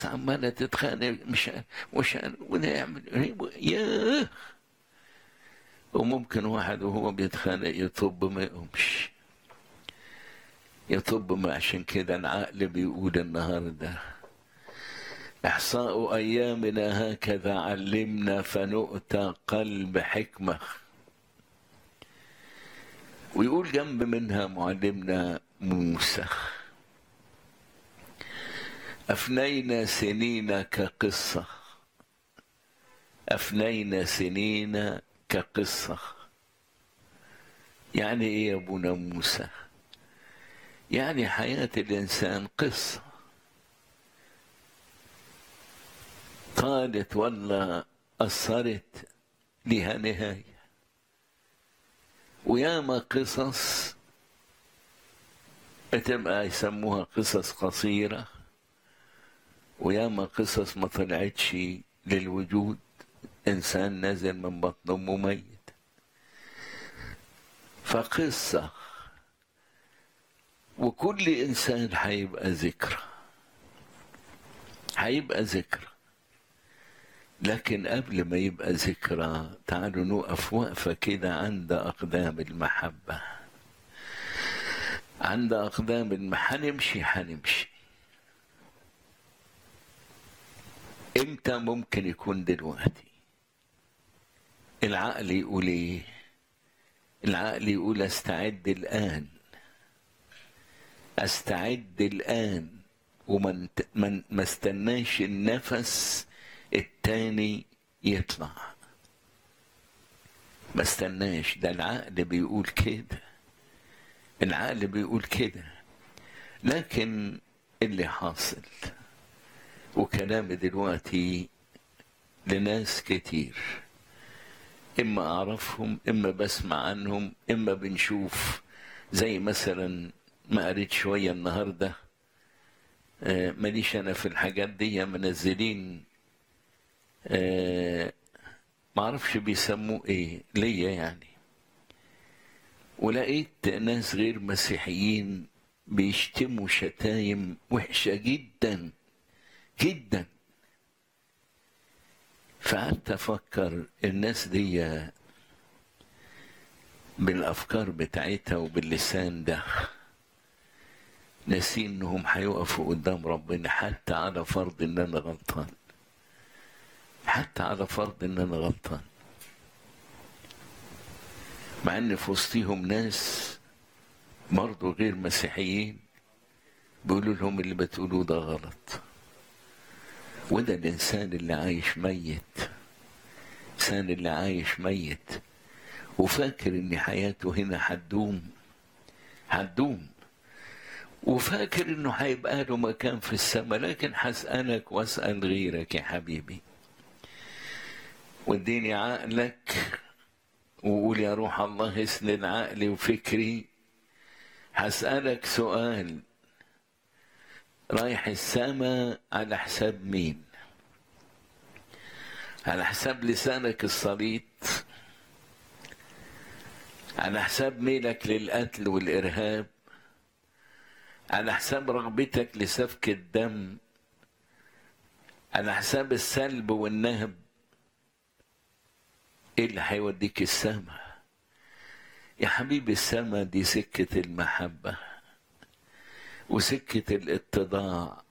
عمالة تتخانق مش مش ونعمل ياه وممكن واحد وهو بيتخانق يطب ما يقومش يطب ما عشان كده العقل بيقول النهارده إحصاء أيامنا هكذا علمنا فنؤتى قلب حكمة ويقول جنب منها معلمنا موسى أفنينا سنين كقصة أفنينا سنين كقصة يعني إيه يا أبونا موسى يعني حياة الإنسان قصة طالت ولا أثرت لها نهاية وياما قصص بتبقى يسموها قصص قصيرة وياما قصص ما طلعتش للوجود إنسان نازل من بطن أمه ميت فقصة وكل إنسان هيبقى ذكرى هيبقى ذكرى لكن قبل ما يبقى ذكرى تعالوا نقف وقفة كده عند أقدام المحبة عند أقدام المحبة هنمشي هنمشي إمتى ممكن يكون دلوقتي العقل يقول إيه العقل يقول استعد الآن استعد الآن وما ما استناش النفس التاني يطلع ما استناش ده العقل بيقول كده العقل بيقول كده لكن اللي حاصل وكلامي دلوقتي لناس كتير اما اعرفهم اما بسمع عنهم اما بنشوف زي مثلا ما قريت شويه النهارده آه ماليش انا في الحاجات دي منزلين آه معرفش بيسموه ايه ليا يعني ولقيت ناس غير مسيحيين بيشتموا شتايم وحشة جدا جدا فقعدت افكر الناس دي بالافكار بتاعتها وباللسان ده ناسين انهم هيقفوا قدام ربنا حتى على فرض ان انا غلطان حتى على فرض ان انا غلطان مع ان في وسطيهم ناس برضه غير مسيحيين بيقولوا لهم اللي بتقولوه ده غلط وده الانسان اللي عايش ميت الانسان اللي عايش ميت وفاكر ان حياته هنا هتدوم هتدوم وفاكر انه هيبقى له مكان في السماء لكن هسألك واسأل غيرك يا حبيبي واديني عقلك وقول يا روح الله اسند عقلي وفكري هسألك سؤال رايح السماء على حساب مين على حساب لسانك الصليط على حساب ميلك للقتل والإرهاب على حساب رغبتك لسفك الدم على حساب السلب والنهب ايه اللي هيوديك السما يا حبيبي السما دي سكة المحبة وسكة الاتضاع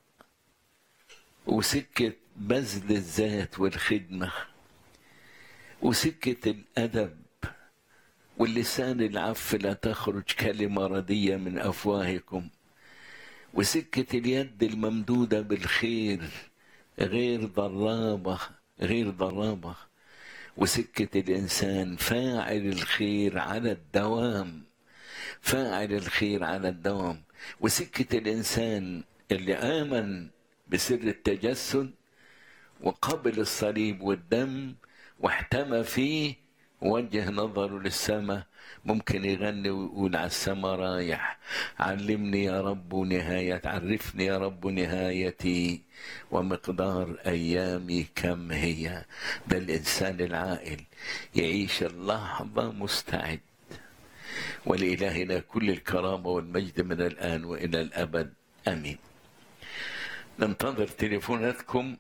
وسكة بذل الذات والخدمة وسكة الأدب واللسان العف لا تخرج كلمة ردية من أفواهكم وسكة اليد الممدودة بالخير غير ضرابة غير ضرابة وسكة الإنسان فاعل الخير على الدوام فاعل الخير على الدوام وسكة الإنسان اللي آمن بسر التجسد وقبل الصليب والدم واحتمى فيه وجه نظره للسماء ممكن يغني ويقول على السماء رايح علمني يا رب نهاية عرفني يا رب نهايتي ومقدار أيامي كم هي ده الإنسان العاقل يعيش اللحظة مستعد ولإلهنا كل الكرامة والمجد من الآن وإلى الأبد آمين ننتظر تليفوناتكم